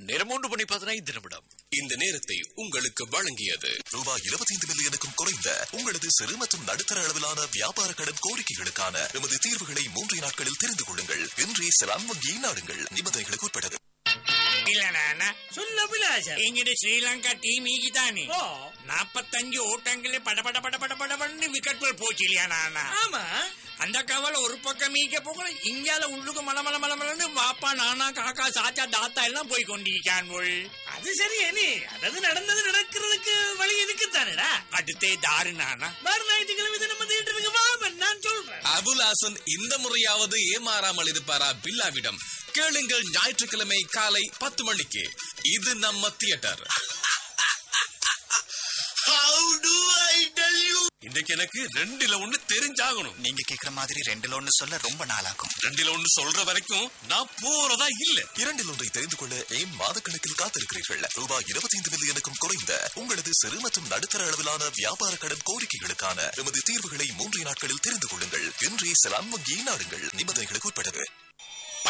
நேரம் மூன்று மணி பதினைந்து நிமிடம் இந்த நேரத்தை உங்களுக்கு வழங்கியது ரூபாய் 25 மில்லியனுக்கும் குறைந்த உங்களது சிறு மற்றும் நடுத்தர அளவிலான வியாபார கடன் கோரிக்கைகளுக்கான எமது தீர்வுகளை மூன்று நாட்களில் தெரிந்து கொள்ளுங்கள் இன்றே செலான் வங்கியை நாடுங்கள் நிபந்தனைகளுக்கு உட்பட்டது இல்ல நானா சொல்ல அபிலாஷா இங்கிட்டு ஸ்ரீலங்கா டீம் ஈகிதானே ஓ நாப்பத்தஞ்சு ஓட்டங்களே பட பட பட பட பட பண்ணி விக்கெட் போச்சு இல்லையா நானா ஆமா அந்த கவலை ஒரு பக்கம் மீக்க போகல இங்கால உள்ளுக்கு மல மல மல மலன்னு வாப்பா நானா காக்கா சாச்சா தாத்தா எல்லாம் போய் கொண்டிருக்கான் போல் அது சரி நீ அதாவது நடந்தது நடக்கிறதுக்கு வழி இருக்குத்தானேடா அடுத்தே தாரு நானா மறு ஞாயிற்றுக்கிழமை இது நம்ம தியேட்டருக்கு வா நான் சொல்றேன் அபுலாசன் இந்த முறையாவது ஏமாறாமல் இருப்பாரா பில்லாவிடம் கேளுங்கள் ஞாயிற்றுக்கிழமை காலை பத்து மணிக்கு இது நம்ம தியேட்டர் இன்னைக்கு எனக்கு ரெண்டுல ஒண்ணு தெரிஞ்சாகணும் நீங்க கேக்குற மாதிரி ரெண்டுல ஒண்ணு சொல்ல ரொம்ப நாளாகும் ரெண்டுல ஒண்ணு சொல்ற வரைக்கும் நான் போறதா இல்ல இரண்டில் ஒன்றை தெரிந்து கொள்ள ஏன் மாதக்கணக்கில் காத்திருக்கிறீர்கள் ரூபாய் 25 மில்லியனுக்கும் குறைந்த உங்களது சிறு மற்றும் நடுத்தர அளவிலான வியாபார கடன் கோரிக்கைகளுக்கான எமது தீர்வுகளை மூன்று நாட்களில் தெரிந்து கொள்ளுங்கள் இன்றே செலான் வங்கியை நாடுங்கள் நிபந்தனைகளுக்கு உட்பட்டது